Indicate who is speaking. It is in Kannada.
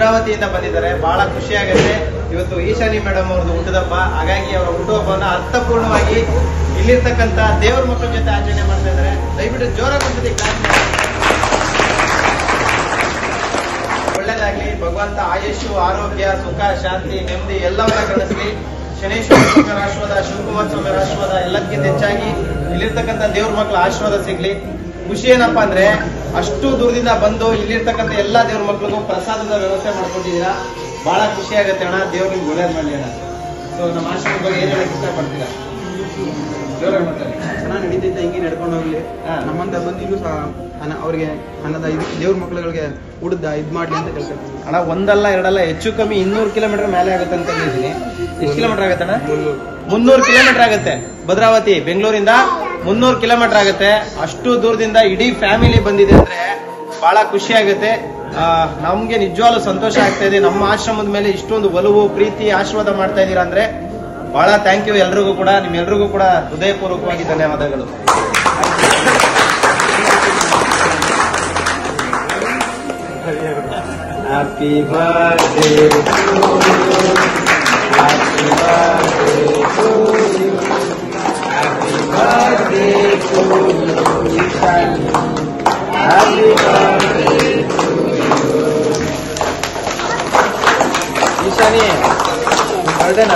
Speaker 1: ಭದ್ರಾವತಿಯಿಂದ ಬಂದಿದ್ದಾರೆ ಬಹಳ ಖುಷಿಯಾಗುತ್ತೆ ಇವತ್ತು ಈಶಾನಿ ಮೇಡಮ್ ಅವ್ರದ್ದು ಹುಟ್ಟದಬ್ಬ ಹಾಗಾಗಿ ಅವರ ಹುಟ್ಟುಹಬ್ಬವನ್ನ ಅರ್ಥಪೂರ್ಣವಾಗಿ ಇಲ್ಲಿರ್ತಕ್ಕಂಥ ದೇವ್ರ ಮಕ್ಕಳ ಜೊತೆ ಆಚರಣೆ ಮಾಡ್ತಾ ಇದ್ದಾರೆ ದಯವಿಟ್ಟು ಜೋರಾಗಿ ಒಂದ್ಸತಿ clap ಮಾಡಿ. ಒಳ್ಳೇದಾಗ್ಲಿ ಭಗವಂತ ಆಯುಷು ಆರೋಗ್ಯ ಸುಖ ಶಾಂತಿ ನೆಮ್ಮದಿ ಎಲ್ಲವನ್ನ ಕಳಿಸ್ಲಿ ಶನೇಶ್ವರ ಸ್ವಾಮಿಯವರ ಆಶೀರ್ವಾದ ಶಿವಕುಮಾರ ಸ್ವಾಮಿಯವರ ಆಶೀರ್ವಾದ ಎಲ್ಲಕ್ಕಿಂತ ಹೆಚ್ಚಾಗಿ ಇಲ್ಲಿರ್ತಕ್ಕಂಥ ದೇವ್ರ ಮಕ್ಕಳ ಆಶೀರ್ವಾದ ಸಿಗ್ಲಿ ಖುಷಿ ಏನಪ್ಪಾ ಅಂದ್ರೆ ಅಷ್ಟು ದೂರದಿಂದ ಬಂದು ಇಲ್ಲಿರ್ತಕ್ಕಂಥ ಎಲ್ಲಾ ದೇವ್ರ ಮಕ್ಳಿಗೂ ಪ್ರಸಾದದ ವ್ಯವಸ್ಥೆ ಮಾಡ್ಕೊಂಡಿದ್ದೀರಾ ಬಹಳ ಖುಷಿ ಆಗುತ್ತೆ ಅಣ್ಣ ದೇವ್ರು ನಿಮ್ಗೆ ಒಳ್ಳೇದ್ ಮಾಡ್ಲಿ ಅಣ್ಣ ಸೊ ನಮ್ಮ ಆಶ್ರಮದ ಬಗ್ಗೆ ಏನ್ ಹೇಳಕ್ ಇಷ್ಟಪಡ್ತೀರಾ ಜೋರಾಗಿ ಮಾತಾಡಿ
Speaker 2: ಚೆನ್ನಾಗಿ ನಡೀತೈತೆ ಹಿಂಗೆ ನಡ್ಕೊಂಡು ಹೋಗ್ಲಿ
Speaker 1: ಹಾ.
Speaker 2: ನಮ್ಮಂತ ಬಂದು ಇಲ್ಲೂ ಸಹ ಅನ್ನ ಅವ್ರಿಗೆ ಅನ್ನದ ಇದು ದೇವ್ರ ಮಕ್ಳುಗಳಿಗೆ ಉಡ್ದ ಇದ್ ಮಾಡ್ಲಿ ಅಂತ ಕೇಳ್ತಾರೆ
Speaker 1: ಅಣ್ಣ ಒಂದಲ್ಲ ಎರಡಲ್ಲ ಹೆಚ್ಚು ಕಮ್ಮಿ ಇನ್ನೂರು ಕಿಲೋಮೀಟರ್ ಮೇಲೆ ಆಗುತ್ತೆ ಅಂತ ಹೇಳಿದೀನಿ ಎಷ್ಟು ಕಿಲೋಮೀಟರ್ ಆಗುತ್ತೆ ಅಣ್ಣ ಮುನ್ನೂರು ಕಿಲೋಮೀಟರ್ ಆಗುತ್ತೆ ಭದ್ರಾವತಿ ಬೆಂಗಳೂರಿಂದ ಮುನ್ನೂರು ಕಿಲೋಮೀಟರ್ ಆಗುತ್ತೆ ಅಷ್ಟು ದೂರದಿಂದ ಇಡೀ ಫ್ಯಾಮಿಲಿ ಬಂದಿದೆ ಅಂದ್ರೆ ಬಹಳ ಖುಷಿ ಆಗುತ್ತೆ ಆ, ನಮ್ಗೆ ನಿಜವಾಗ್ಲೂ ಸಂತೋಷ ಆಗ್ತಾ ಇದೆ ನಮ್ಮ ಆಶ್ರಮದ ಮೇಲೆ ಇಷ್ಟೊಂದು ಒಲವು ಪ್ರೀತಿ ಆಶೀರ್ವಾದ ಮಾಡ್ತಾ ಇದ್ದೀರಾ ಅಂದ್ರೆ ಬಹಳ ಥ್ಯಾಂಕ್ ಯು ಎಲ್ರಿಗೂ ಕೂಡ ನಿಮ್ಮೆಲ್ರಿಗೂ ಕೂಡ ಹೃದಯಪೂರ್ವಕವಾಗಿ ಧನ್ಯವಾದಗಳು happy birthday happy birthday happy birthday happy birthday Ishani ಬರ್ಡೇನಾ